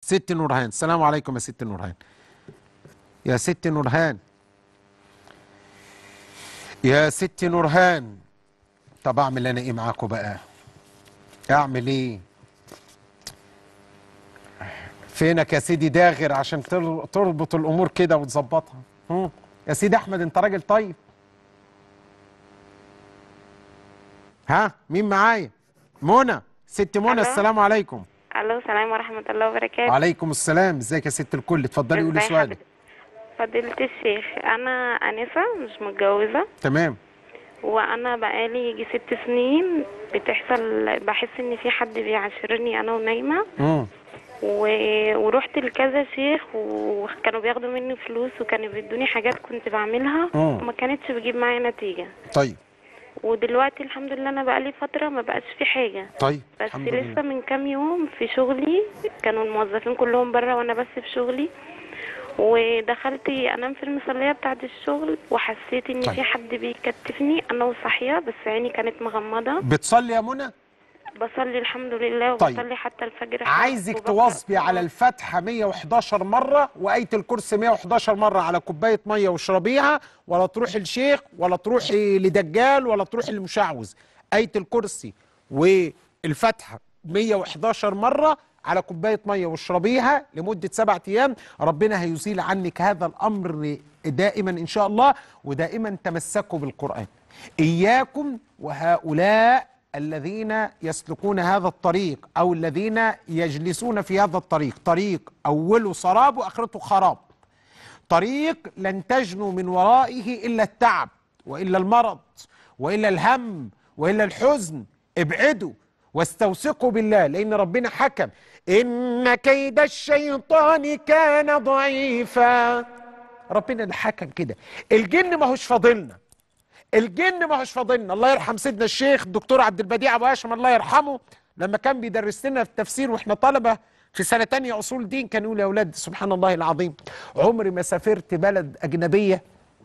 ست نورهان السلام عليكم يا ست نورهان يا ست نورهان يا ست نورهان طب اعمل انا ايه معاكم بقى اعمل ايه فينك يا سيدي داغر عشان تر- تربط الامور كده وتظبطها هم؟ يا سيدي احمد انت راجل طيب ها مين معايا منى ست منى ألو؟ السلام عليكم الو السلام ورحمه الله وبركاته وعليكم السلام ازيك يا ست الكل اتفضلي قولي ازاي سؤالك حضرتك؟ فضيلة الشيخ أنا أنسة مش متجوزة تمام وأنا بقالي يجي ست سنين بتحصل بحس إن في حد بيعاشرني أنا ونايمة امم و... ورحت لكذا شيخ وكانوا بياخدوا مني فلوس وكانوا بيدوني حاجات كنت بعملها مم. وما كانتش بتجيب معايا نتيجة طيب ودلوقتي الحمد لله أنا بقالي فترة ما بقاش في حاجة طيب بس الحمد لسه لله من كام يوم في شغلي كانوا الموظفين كلهم بره وانا بس في شغلي ودخلت انام في المصليه بتاعه الشغل وحسيت ان طيب. في حد بيكتفني انا وصاحيه بس عيني كانت مغمضه بتصلي يا منى بصلي الحمد لله طيب. وبصلي حتى الفجر عايزك وبقرأ تواظبي قرآن. على الفاتحه 111 مره وايه الكرسي 111 مره على كوبايه ميه واشربيها ولا تروحي لشيخ ولا تروحي لدجال ولا تروحي لمشعوذ ايه الكرسي والفاتحه 111 مره على كوبايه ميه واشربيها لمده سبعة ايام ربنا هيزيل عنك هذا الامر دائما ان شاء الله ودائما تمسكوا بالقران اياكم وهؤلاء الذين يسلكون هذا الطريق او الذين يجلسون في هذا الطريق طريق اوله سراب واخرته خراب طريق لن تجنوا من ورائه الا التعب والا المرض والا الهم والا الحزن ابعدوا واستوثقوا بالله لان ربنا حكم ان كيد الشيطان كان ضعيفا ربنا اللي حكم كده الجن ما هوش فاضلنا الجن ما هوش فاضلنا الله يرحم سيدنا الشيخ الدكتور عبد البديع ابو هاشم الله يرحمه لما كان بيدرس لنا التفسير واحنا طلبه في سنه تانية اصول دين كان يقول يا اولاد سبحان الله العظيم عمري ما سافرت بلد اجنبيه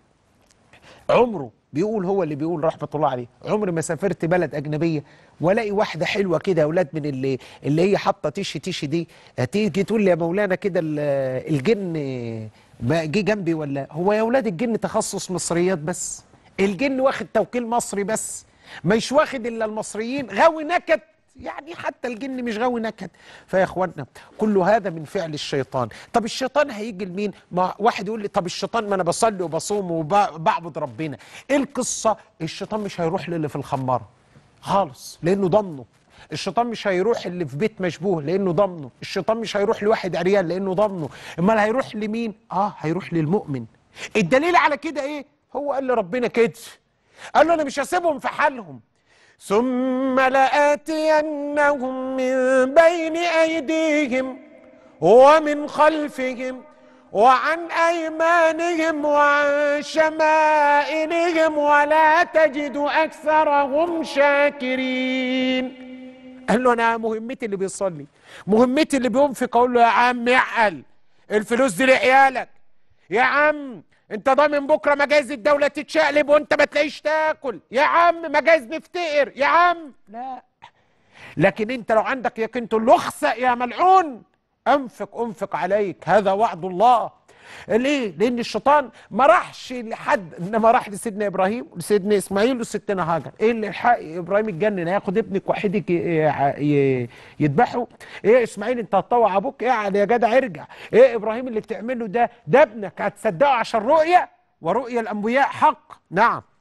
عمره بيقول هو اللي بيقول رحمه الله عليه عمري ما سافرت بلد اجنبيه والاقي واحده حلوه كده يا اولاد من اللي اللي هي حاطه تيشي تيشي دي هتيجي تقول لي يا مولانا كده ال- الجن ما جه جنبي ولا هو يا اولاد الجن تخصص مصريات بس الجن واخد توكيل مصري بس مش واخد الا المصريين غاوي نكد يعني حتى الجن مش غاوي نكد فيا اخوانا كل هذا من فعل الشيطان طب الشيطان هيجي لمين ما واحد يقول لي طب الشيطان ما انا بصلي وبصوم وبعبد ربنا ايه القصه الشيطان مش هيروح للي في الخماره خالص لانه ضمنه الشيطان مش هيروح اللي في بيت مشبوه لانه ضمنه الشيطان مش هيروح لواحد عريان لانه ضمنه امال هيروح لمين اه هيروح للمؤمن الدليل على كده ايه هو قال لربنا كده قال له انا مش هسيبهم في حالهم ثم لآتينهم من بين أيديهم ومن خلفهم وعن أيمانهم وعن شمائلهم ولا تجد أكثرهم شاكرين قال له أنا مهمتي اللي بيصلي مهمتي اللي بينفق أقول له يا عم اعقل الفلوس دي لعيالك يا عم انت ضامن بكره مجاز الدوله تتشقلب وانت ما تلاقيش تاكل يا عم مجاز نفتقر يا عم لا لكن انت لو عندك يقين تقول له اخسأ يا ملعون انفق انفق عليك هذا وعد الله ليه؟ لأن الشيطان ما راحش لحد إنما راح لسيدنا إبراهيم ولسيدنا إسماعيل وستنا هاجر، إيه اللي الحق إبراهيم اتجنن هياخد ابنك وحيدك ي- ي- يذبحه؟ إيه إسماعيل أنت هتطوع أبوك؟ اقعد يا جدع ارجع، إيه إبراهيم اللي بتعمله ده؟ ده ابنك هتصدقه عشان رؤية؟ ورؤيا الأنبياء حق، نعم